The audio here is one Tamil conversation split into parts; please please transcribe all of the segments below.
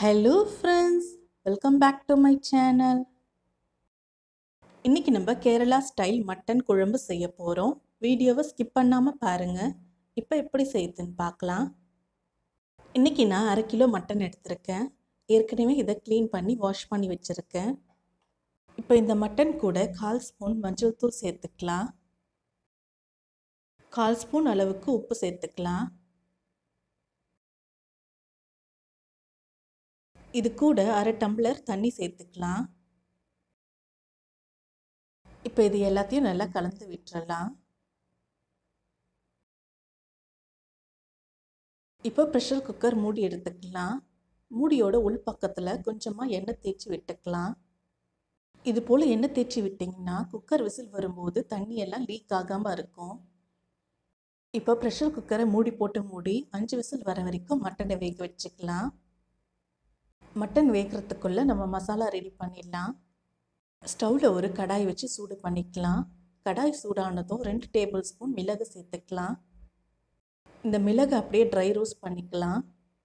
hello friends welcome back to my channel இன்றைக்கி நம்ம கேரளா ஸ்டைல் மட்டன் குழம்பு செய்ய போகிறோம் வீடியோவை ஸ்கிப் பண்ணாமல் பாருங்கள் இப்போ எப்படி செய்யுதுன்னு பார்க்கலாம் இன்றைக்கி நான் அரை கிலோ மட்டன் எடுத்திருக்கேன் ஏற்கனவே இதை க்ளீன் பண்ணி வாஷ் பண்ணி வச்சுருக்கேன் இப்போ இந்த மட்டன் கூட கால் ஸ்பூன் மஞ்சள் தூள் சேர்த்துக்கலாம் கால் ஸ்பூன் அளவுக்கு உப்பு சேர்த்துக்கலாம் இது கூட அரை டம்ளர் தண்ணி சேர்த்துக்கலாம் இப்போ இது எல்லாத்தையும் நல்லா கலந்து விட்டுறலாம் இப்போ ப்ரெஷர் குக்கர் மூடி எடுத்துக்கலாம் மூடியோட உள் பக்கத்தில் கொஞ்சமாக எண்ணெய் தேய்ச்சி விட்டுக்கலாம் இது போல் எண்ணெய் தேய்ச்சி விட்டிங்கன்னா குக்கர் விசில் வரும்போது தண்ணி எல்லாம் லீக் ஆகாமல் இருக்கும் இப்போ ப்ரெஷர் குக்கரை மூடி போட்டு மூடி அஞ்சு விசில் வர வரைக்கும் மட்டனை வேக வச்சுக்கலாம் மட்டன் வேகிறதுக்குள்ளே நம்ம மசாலா ரெடி பண்ணிடலாம் ஸ்டவ்வில் ஒரு கடாய் வச்சு சூடு பண்ணிக்கலாம் கடாய் சூடானதும் ரெண்டு டேபிள் ஸ்பூன் மிளகு சேர்த்துக்கலாம் இந்த மிளகு அப்படியே ட்ரை ரோஸ்ட் பண்ணிக்கலாம்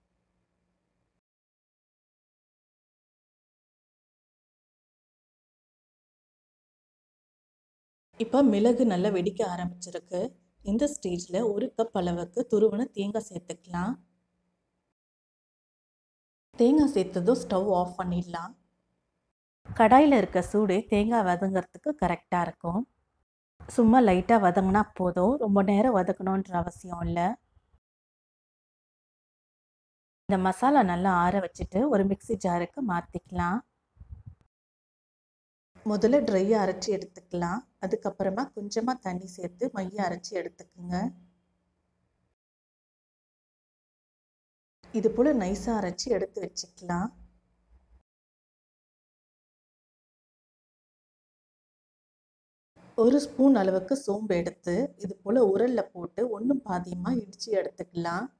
இப்போ மிளகு நல்லா வெடிக்க ஆரம்பிச்சிருக்கு இந்த ஸ்டேஜில் ஒரு கப் அளவுக்கு துருவன தேங்காய் சேர்த்துக்கலாம் தேங்காய் சேர்த்ததும் ஸ்டவ் ஆஃப் பண்ணிடலாம் கடாயில் இருக்க சூடு தேங்காய் வதங்கிறதுக்கு கரெக்டாக இருக்கும் சும்மா லைட்டாக வதங்கினா போதும் ரொம்ப நேரம் வதக்கணுன்ற அவசியம் இல்லை இந்த மசாலா நல்லா ஆற வச்சுட்டு ஒரு மிக்சி ஜாருக்கு மாற்றிக்கலாம் முதல்ல ட்ரையாக அரைச்சி எடுத்துக்கலாம் அதுக்கப்புறமா கொஞ்சமாக தண்ணி சேர்த்து மைய அரைச்சி எடுத்துக்குங்க இது போல் நைஸாக அரைச்சி எடுத்து வச்சுக்கலாம் ஒரு ஸ்பூன் அளவுக்கு சோம்பு எடுத்து இது போல் உரலில் போட்டு ஒன்றும் பாதியமாக இடித்து எடுத்துக்கலாம்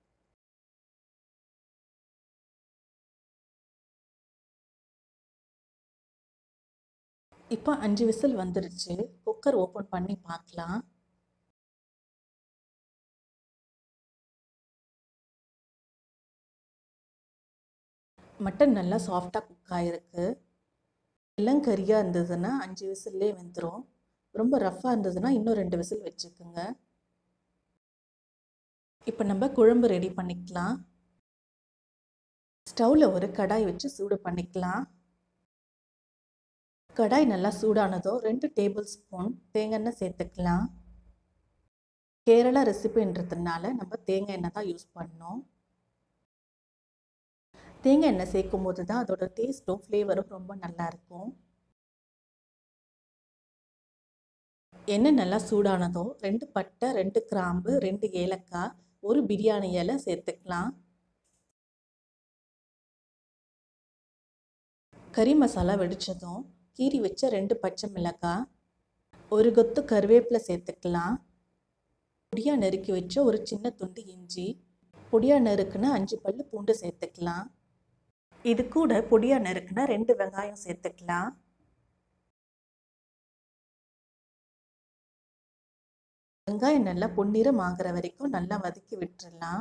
இப்போ அஞ்சு விசில் வந்துருச்சு குக்கர் ஓப்பன் பண்ணி பார்க்கலாம் மட்டன் நல்லா சாஃப்டாக குக் ஆகிருக்கு இளங்கரியாக இருந்ததுன்னா அஞ்சு விசில்லே வெந்துடும் ரொம்ப ரஃப்பாக இருந்ததுன்னா இன்னும் ரெண்டு விசில் வச்சுக்கோங்க இப்போ நம்ம குழம்பு ரெடி பண்ணிக்கலாம் ஸ்டவ்வில் ஒரு கடாய் வச்சு சூடு பண்ணிக்கலாம் கடாய் நல்லா சூடானதும் ரெண்டு டேபிள் ஸ்பூன் தேங்காய் சேர்த்துக்கலாம் கேரளா ரெசிபின்றதுனால நம்ம தேங்காய் எண்ணெய் தான் யூஸ் பண்ணோம் தேங்காய் எண்ணெய் சேர்க்கும் போது தான் அதோட டேஸ்ட்டும் ஃப்ளேவரும் ரொம்ப நல்லாயிருக்கும் எண்ணெய் நல்லா சூடானதும் ரெண்டு பட்டை ரெண்டு கிராம்பு ரெண்டு ஏலக்காய் ஒரு பிரியாணி இலை சேர்த்துக்கலாம் கறி மசாலா வெடித்ததும் கீரி வச்ச ரெண்டு பச்சை மிளகாய் ஒரு கொத்து கருவேப்பிலை சேர்த்துக்கலாம் பொடியாக நறுக்கி வச்ச ஒரு சின்ன துண்டு இஞ்சி பொடியாக நறுக்குன்னு அஞ்சு பல்லு பூண்டு சேர்த்துக்கலாம் இது கூட பொடியாக நறுக்குனா ரெண்டு வெங்காயம் சேர்த்துக்கலாம் வெங்காயம் நல்லா பொன்னிறம் ஆகிற வரைக்கும் நல்லா வதக்கி விட்டுறலாம்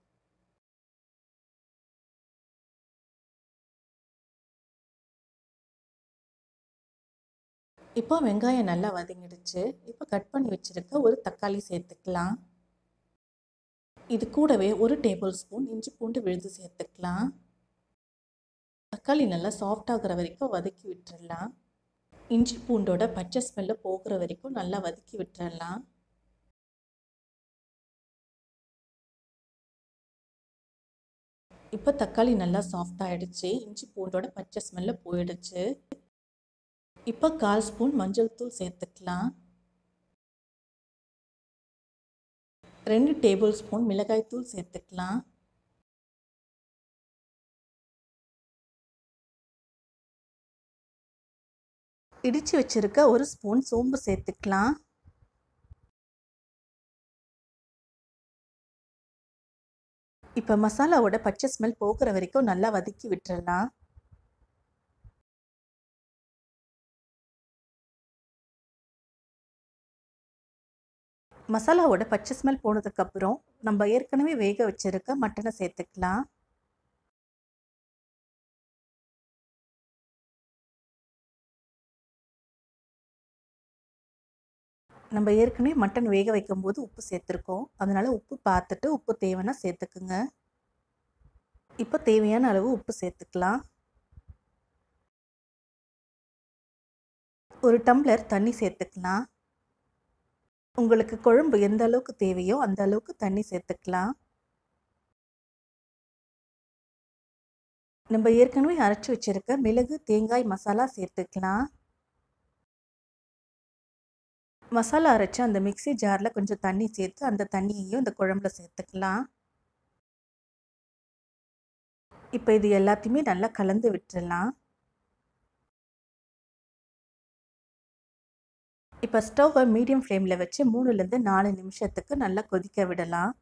இப்போ வெங்காயம் நல்லா வதங்கிடுச்சு இப்போ கட் பண்ணி வச்சுருக்க ஒரு தக்காளி சேர்த்துக்கலாம் இது கூடவே ஒரு டேபிள் ஸ்பூன் இஞ்சி பூண்டு விழுது சேர்த்துக்கலாம் தக்காளி நல்லா சாஃப்ட் ஆகிற வரைக்கும் வதக்கி விட்டுறலாம் இஞ்சி பூண்டோட பச்சை ஸ்மெல்லு போகிற வரைக்கும் நல்லா வதக்கி விட்டுறலாம் இப்போ தக்காளி நல்லா சாஃப்ட் ஆகிடுச்சு இஞ்சி பூண்டோட பச்சை ஸ்மெல்லு போயிடுச்சு இப்போ கால் ஸ்பூன் மஞ்சள் தூள் சேர்த்துக்கலாம் ரெண்டு டேபிள் ஸ்பூன் மிளகாய் தூள் சேர்த்துக்கலாம் இடித்து வச்சுருக்க ஒரு ஸ்பூன் சோம்பு சேர்த்துக்கலாம் இப்போ மசாலாவோட பச்சை ஸ்மெல் போகிற வரைக்கும் நல்லா வதக்கி விட்டுறலாம் மசாலாவோட பச்சை ஸ்மெல் போனதுக்கப்புறம் நம்ம ஏற்கனவே வேக வச்சுருக்க மட்டனை சேர்த்துக்கலாம் நம்ம ஏற்கனவே மட்டன் வேக வைக்கும்போது உப்பு சேர்த்துருக்கோம் அதனால் உப்பு பார்த்துட்டு உப்பு தேவைன்னா சேர்த்துக்குங்க இப்போ தேவையான அளவு உப்பு சேர்த்துக்கலாம் ஒரு டம்ளர் தண்ணி சேர்த்துக்கலாம் உங்களுக்கு குழம்பு எந்த அளவுக்கு தேவையோ அந்த அளவுக்கு தண்ணி சேர்த்துக்கலாம் நம்ம ஏற்கனவே அரைச்சி வச்சிருக்க மிளகு தேங்காய் மசாலா சேர்த்துக்கலாம் மசாலா அரைச்சி அந்த மிக்சி ஜாரில் கொஞ்சம் தண்ணி சேர்த்து அந்த தண்ணியையும் இந்த குழம்புல சேர்த்துக்கலாம் இப்போ இது எல்லாத்தையுமே நல்லா கலந்து விட்டுறலாம் இப்போ ஸ்டவ்வை மீடியம் ஃப்ளேமில் வச்சு மூணுலேருந்து நாலு நிமிஷத்துக்கு நல்லா கொதிக்க விடலாம்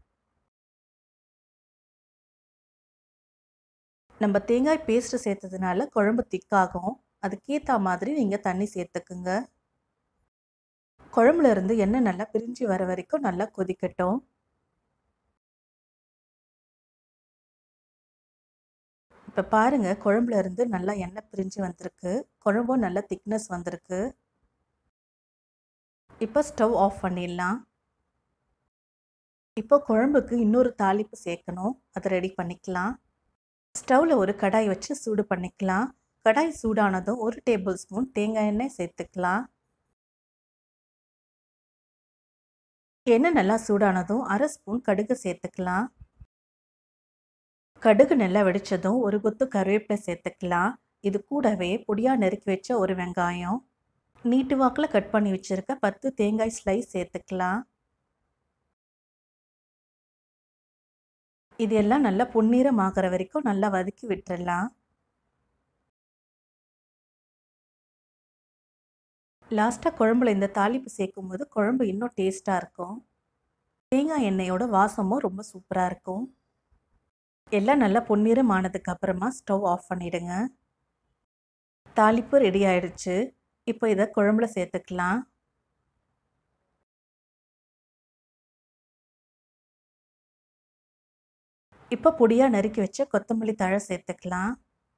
நம்ம தேங்காய் பேஸ்ட்டு சேர்த்ததுனால குழம்பு திக்காகும் அதுக்கேற்ற மாதிரி நீங்கள் தண்ணி சேர்த்துக்குங்க குழம்புல இருந்து எண்ணெய் நல்லா பிரிஞ்சு வர வரைக்கும் நல்லா கொதிக்கட்டும் இப்போ பாருங்கள் குழம்புல இருந்து நல்லா எண்ணெய் பிரிஞ்சு வந்திருக்கு குழம்பும் நல்லா திக்னஸ் வந்திருக்கு இப்போ ஸ்டவ் ஆஃப் பண்ணிடலாம் இப்போ குழம்புக்கு இன்னொரு தாளிப்பு சேர்க்கணும் அதை ரெடி பண்ணிக்கலாம் ஸ்டவ்வில் ஒரு கடாய் வச்சு சூடு பண்ணிக்கலாம் கடாய் சூடானதும் ஒரு டேபிள் ஸ்பூன் தேங்காய் எண்ணெய் சேர்த்துக்கலாம் எண்ணெய் நல்லா சூடானதும் அரை ஸ்பூன் கடுகு சேர்த்துக்கலாம் கடுகு நல்லா வெடித்ததும் ஒரு கொத்து கருவேப்பிலை சேர்த்துக்கலாம் இது கூடவே பொடியாக நெருக்கி வச்ச ஒரு வெங்காயம் நீட்டு வாக்கில் கட் பண்ணி வச்சுருக்க பத்து தேங்காய் ஸ்லைஸ் சேர்த்துக்கலாம் இது எல்லாம் நல்லா பொன்னிறம் ஆகிற வரைக்கும் நல்லா வதக்கி விட்டுறலாம் லாஸ்ட்டாக குழம்புல இந்த தாளிப்பு சேர்க்கும் போது குழம்பு இன்னும் டேஸ்ட்டாக இருக்கும் தேங்காய் எண்ணெயோட வாசமும் ரொம்ப சூப்பராக இருக்கும் எல்லாம் நல்லா பொன்னிறம் ஆனதுக்கு அப்புறமா ஸ்டவ் ஆஃப் பண்ணிவிடுங்க தாளிப்பு ரெடி ஆயிடுச்சு இப்போ இதை குழம்புல சேர்த்துக்கலாம் இப்போ பொடியாக நறுக்கி வச்ச கொத்தமல்லி தழை சேர்த்துக்கலாம்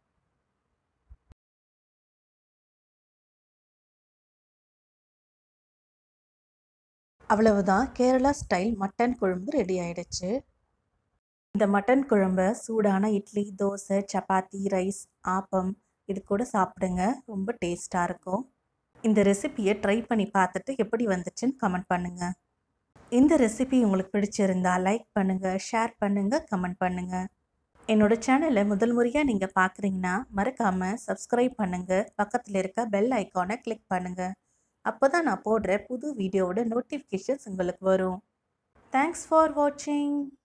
அவ்வளவுதான் கேரளா ஸ்டைல் மட்டன் குழம்பு ரெடி ஆயிடுச்சு இந்த மட்டன் குழம்ப சூடான இட்லி தோசை சப்பாத்தி ரைஸ் ஆப்பம் இது கூட சாப்பிடுங்க ரொம்ப டேஸ்ட்டாக இருக்கும் இந்த ரெசிபியை ட்ரை பண்ணி பார்த்துட்டு எப்படி வந்துச்சுன்னு கமெண்ட் பண்ணுங்கள் இந்த ரெசிபி உங்களுக்கு பிடிச்சிருந்தா லைக் பண்ணுங்கள் ஷேர் பண்ணுங்கள் கமெண்ட் பண்ணுங்கள் என்னோட சேனலை முதல் முறையாக நீங்கள் பார்க்குறீங்கன்னா மறக்காமல் சப்ஸ்கிரைப் பண்ணுங்கள் பக்கத்தில் இருக்க பெல் ஐக்கானை கிளிக் பண்ணுங்கள் அப்போ தான் நான் போடுற புது வீடியோவோட நோட்டிஃபிகேஷன்ஸ் உங்களுக்கு வரும் தேங்க்ஸ் ஃபார் வாட்சிங்